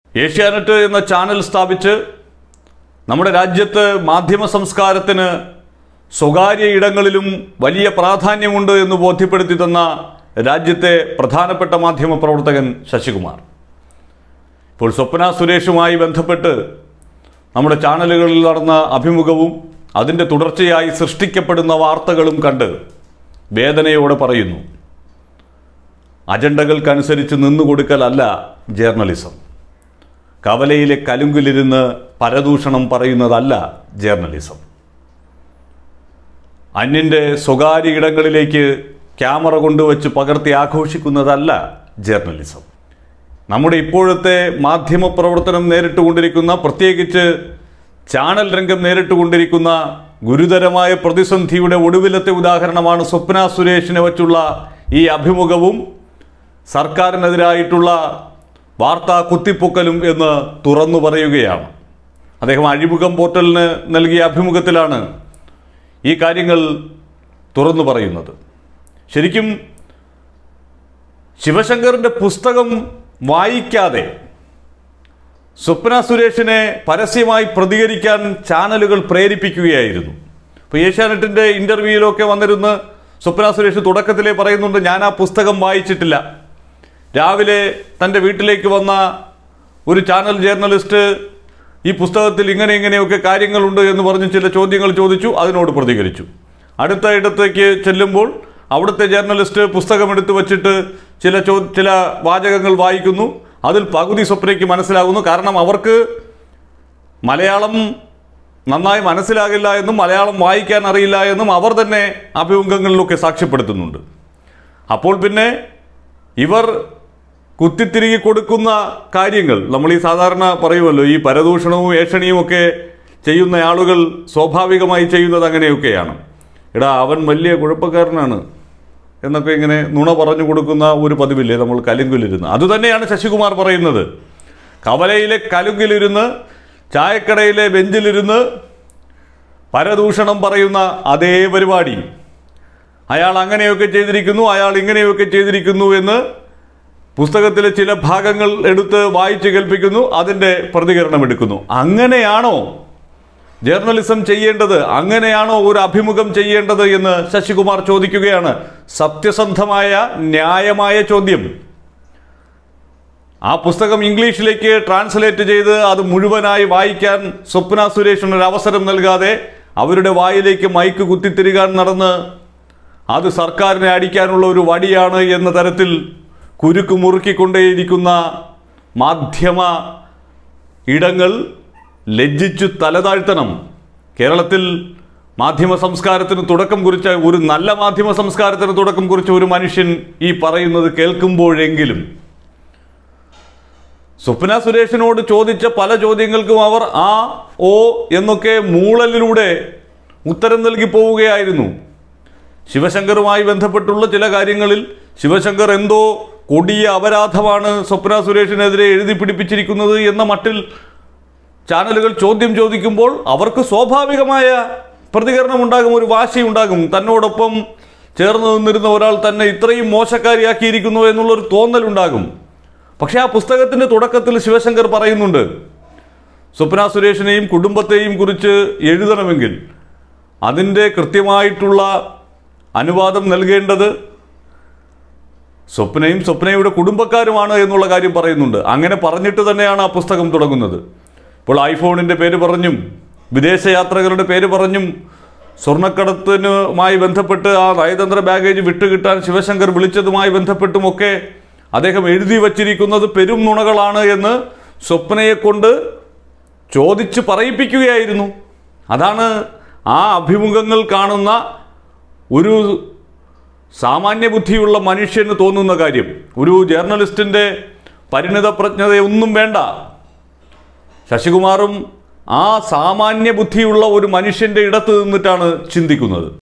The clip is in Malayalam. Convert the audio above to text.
ഏഷ്യാനെറ്റ് എന്ന ചാനൽ സ്ഥാപിച്ച് നമ്മുടെ രാജ്യത്ത് മാധ്യമ സംസ്കാരത്തിന് സ്വകാര്യ ഇടങ്ങളിലും വലിയ പ്രാധാന്യമുണ്ട് എന്ന് ബോധ്യപ്പെടുത്തി തന്ന രാജ്യത്തെ പ്രധാനപ്പെട്ട മാധ്യമ പ്രവർത്തകൻ ശശികുമാർ ഇപ്പോൾ സ്വപ്ന സുരേഷുമായി ബന്ധപ്പെട്ട് നമ്മുടെ ചാനലുകളിൽ നടന്ന അഭിമുഖവും അതിൻ്റെ തുടർച്ചയായി സൃഷ്ടിക്കപ്പെടുന്ന വാർത്തകളും കണ്ട് വേദനയോടെ പറയുന്നു അജണ്ടകൾക്കനുസരിച്ച് നിന്നുകൊടുക്കലല്ല ജേർണലിസം കവലയിലെ കലുങ്കിലിരുന്ന് പരദൂഷണം പറയുന്നതല്ല ജേർണലിസം അന്യൻ്റെ സ്വകാര്യ ഇടങ്ങളിലേക്ക് ക്യാമറ കൊണ്ടുവച്ച് പകർത്തി ആഘോഷിക്കുന്നതല്ല ജേർണലിസം നമ്മുടെ ഇപ്പോഴത്തെ മാധ്യമ പ്രവർത്തനം നേരിട്ടുകൊണ്ടിരിക്കുന്ന പ്രത്യേകിച്ച് ചാനൽ രംഗം നേരിട്ടുകൊണ്ടിരിക്കുന്ന ഗുരുതരമായ പ്രതിസന്ധിയുടെ ഒടുവിലത്തെ ഉദാഹരണമാണ് സ്വപ്ന സുരേഷിനെ വച്ചുള്ള ഈ അഭിമുഖവും സർക്കാരിനെതിരായിട്ടുള്ള വാർത്താ കുത്തിപ്പൊക്കലും എന്ന് തുറന്നു പറയുകയാണ് അദ്ദേഹം അഴിമുഖം പോർട്ടലിന് നൽകിയ അഭിമുഖത്തിലാണ് ഈ കാര്യങ്ങൾ തുറന്നു പറയുന്നത് ശരിക്കും ശിവശങ്കറിൻ്റെ പുസ്തകം വായിക്കാതെ സ്വപ്ന സുരേഷിനെ പരസ്യമായി പ്രതികരിക്കാൻ ചാനലുകൾ പ്രേരിപ്പിക്കുകയായിരുന്നു ഇപ്പോൾ ഏഷ്യാനെറ്റിൻ്റെ ഇൻ്റർവ്യൂയിലൊക്കെ വന്നിരുന്ന് സ്വപ്ന സുരേഷ് തുടക്കത്തിലേ പറയുന്നുണ്ട് ഞാൻ ആ പുസ്തകം വായിച്ചിട്ടില്ല രാവിലെ തൻ്റെ വീട്ടിലേക്ക് വന്ന ഒരു ചാനൽ ജേർണലിസ്റ്റ് ഈ പുസ്തകത്തിൽ ഇങ്ങനെ ഇങ്ങനെയൊക്കെ കാര്യങ്ങളുണ്ട് എന്ന് പറഞ്ഞ് ചില ചോദ്യങ്ങൾ ചോദിച്ചു അതിനോട് പ്രതികരിച്ചു അടുത്ത ഇടത്തേക്ക് ചെല്ലുമ്പോൾ അവിടുത്തെ ജേർണലിസ്റ്റ് പുസ്തകം എടുത്തു വച്ചിട്ട് ചില ചോ ചില വാചകങ്ങൾ വായിക്കുന്നു അതിൽ പകുതി സ്വപ്നയ്ക്ക് മനസ്സിലാകുന്നു കാരണം അവർക്ക് മലയാളം നന്നായി മനസ്സിലാകില്ല എന്നും മലയാളം വായിക്കാൻ അറിയില്ല എന്നും അവർ തന്നെ അഭിമുഖങ്ങളിലൊക്കെ സാക്ഷ്യപ്പെടുത്തുന്നുണ്ട് അപ്പോൾ പിന്നെ ഇവർ കുത്തിത്തിരികി കൊടുക്കുന്ന കാര്യങ്ങൾ നമ്മൾ ഈ സാധാരണ പറയുമല്ലോ ഈ പരദൂഷണവും ഏഷണിയും ഒക്കെ ചെയ്യുന്ന ആളുകൾ സ്വാഭാവികമായി ചെയ്യുന്നത് അങ്ങനെയൊക്കെയാണ് എടാ അവൻ വലിയ കുഴപ്പക്കാരനാണ് എന്നൊക്കെ ഇങ്ങനെ നുണ പറഞ്ഞു കൊടുക്കുന്ന ഒരു പതിവില്ലേ നമ്മൾ കലുങ്കിലിരുന്ന് അതുതന്നെയാണ് ശശികുമാർ പറയുന്നത് കവലയിലെ കലുങ്കിലിരുന്ന് ചായക്കടയിലെ ബെഞ്ചിലിരുന്ന് പരദൂഷണം പറയുന്ന അതേ പരിപാടി അയാൾ അങ്ങനെയൊക്കെ ചെയ്തിരിക്കുന്നു അയാൾ ഇങ്ങനെയൊക്കെ ചെയ്തിരിക്കുന്നു എന്ന് പുസ്തകത്തിലെ ചില ഭാഗങ്ങൾ എടുത്ത് വായിച്ച് കേൾപ്പിക്കുന്നു അതിൻ്റെ പ്രതികരണം എടുക്കുന്നു അങ്ങനെയാണോ ജേർണലിസം ചെയ്യേണ്ടത് അങ്ങനെയാണോ ഒരു അഭിമുഖം ചെയ്യേണ്ടത് എന്ന് ശശികുമാർ ചോദിക്കുകയാണ് സത്യസന്ധമായ ന്യായമായ ചോദ്യം ആ പുസ്തകം ഇംഗ്ലീഷിലേക്ക് ട്രാൻസ്ലേറ്റ് ചെയ്ത് അത് മുഴുവനായി വായിക്കാൻ സ്വപ്ന സുരേഷിന് ഒരു അവസരം നൽകാതെ അവരുടെ വായിലേക്ക് മൈക്ക് കുത്തിത്തിരികാൻ നടന്ന് അത് സർക്കാരിനെ അടിക്കാനുള്ള ഒരു വടിയാണ് എന്ന തരത്തിൽ കുരുക്ക് മുറുക്കിക്കൊണ്ടേയിരിക്കുന്ന മാധ്യമ ഇടങ്ങൾ ലജ്ജിച്ചു തലതാഴ്ത്തണം കേരളത്തിൽ മാധ്യമ സംസ്കാരത്തിന് തുടക്കം കുറിച്ച ഒരു നല്ല മാധ്യമ സംസ്കാരത്തിന് തുടക്കം കുറിച്ച ഒരു മനുഷ്യൻ ഈ പറയുന്നത് കേൾക്കുമ്പോഴെങ്കിലും സ്വപ്ന സുരേഷിനോട് ചോദിച്ച പല ചോദ്യങ്ങൾക്കും അവർ ആ ഓ എന്നൊക്കെ മൂളലിലൂടെ ഉത്തരം നൽകി പോവുകയായിരുന്നു ശിവശങ്കറുമായി ബന്ധപ്പെട്ടുള്ള ചില കാര്യങ്ങളിൽ ശിവശങ്കർ എന്തോ കൊടിയ അപരാധമാണ് സ്വപ്ന സുരേഷിനെതിരെ എഴുതി പിടിപ്പിച്ചിരിക്കുന്നത് എന്ന മട്ടിൽ ചാനലുകൾ ചോദ്യം ചോദിക്കുമ്പോൾ അവർക്ക് സ്വാഭാവികമായ പ്രതികരണം ഉണ്ടാകും ഒരു വാശി ഉണ്ടാകും തന്നോടൊപ്പം ചേർന്ന് നിന്നിരുന്ന ഒരാൾ തന്നെ ഇത്രയും മോശക്കാരിയാക്കിയിരിക്കുന്നു എന്നുള്ളൊരു തോന്നലുണ്ടാകും പക്ഷേ ആ പുസ്തകത്തിൻ്റെ തുടക്കത്തിൽ ശിവശങ്കർ പറയുന്നുണ്ട് സ്വപ്ന സുരേഷിനെയും കുടുംബത്തെയും കുറിച്ച് എഴുതണമെങ്കിൽ അതിൻ്റെ കൃത്യമായിട്ടുള്ള അനുവാദം നൽകേണ്ടത് സ്വപ്നയും സ്വപ്നയുടെ കുടുംബക്കാരുമാണ് എന്നുള്ള കാര്യം പറയുന്നുണ്ട് അങ്ങനെ പറഞ്ഞിട്ട് തന്നെയാണ് ആ പുസ്തകം തുടങ്ങുന്നത് ഇപ്പോൾ ഐഫോണിൻ്റെ പേര് പറഞ്ഞും വിദേശയാത്രകളുടെ പേര് പറഞ്ഞും സ്വർണ്ണക്കടത്തിനുമായി ബന്ധപ്പെട്ട് ആ നയതന്ത്ര ബാഗേജ് വിട്ടുകിട്ടാൻ ശിവശങ്കർ വിളിച്ചതുമായി ബന്ധപ്പെട്ടുമൊക്കെ അദ്ദേഹം എഴുതി വച്ചിരിക്കുന്നത് പെരും നുണകളാണ് എന്ന് സ്വപ്നയെ കൊണ്ട് ചോദിച്ച് പറയിപ്പിക്കുകയായിരുന്നു അതാണ് ആ അഭിമുഖങ്ങൾ കാണുന്ന ഒരു സാമാന്യ ബുദ്ധിയുള്ള മനുഷ്യന് തോന്നുന്ന കാര്യം ഒരു ജേർണലിസ്റ്റിൻ്റെ പരിണിത പ്രജ്ഞതയൊന്നും വേണ്ട ശശികുമാറും ആ സാമാന്യ ബുദ്ധിയുള്ള ഒരു മനുഷ്യൻ്റെ ഇടത്ത് നിന്നിട്ടാണ് ചിന്തിക്കുന്നത്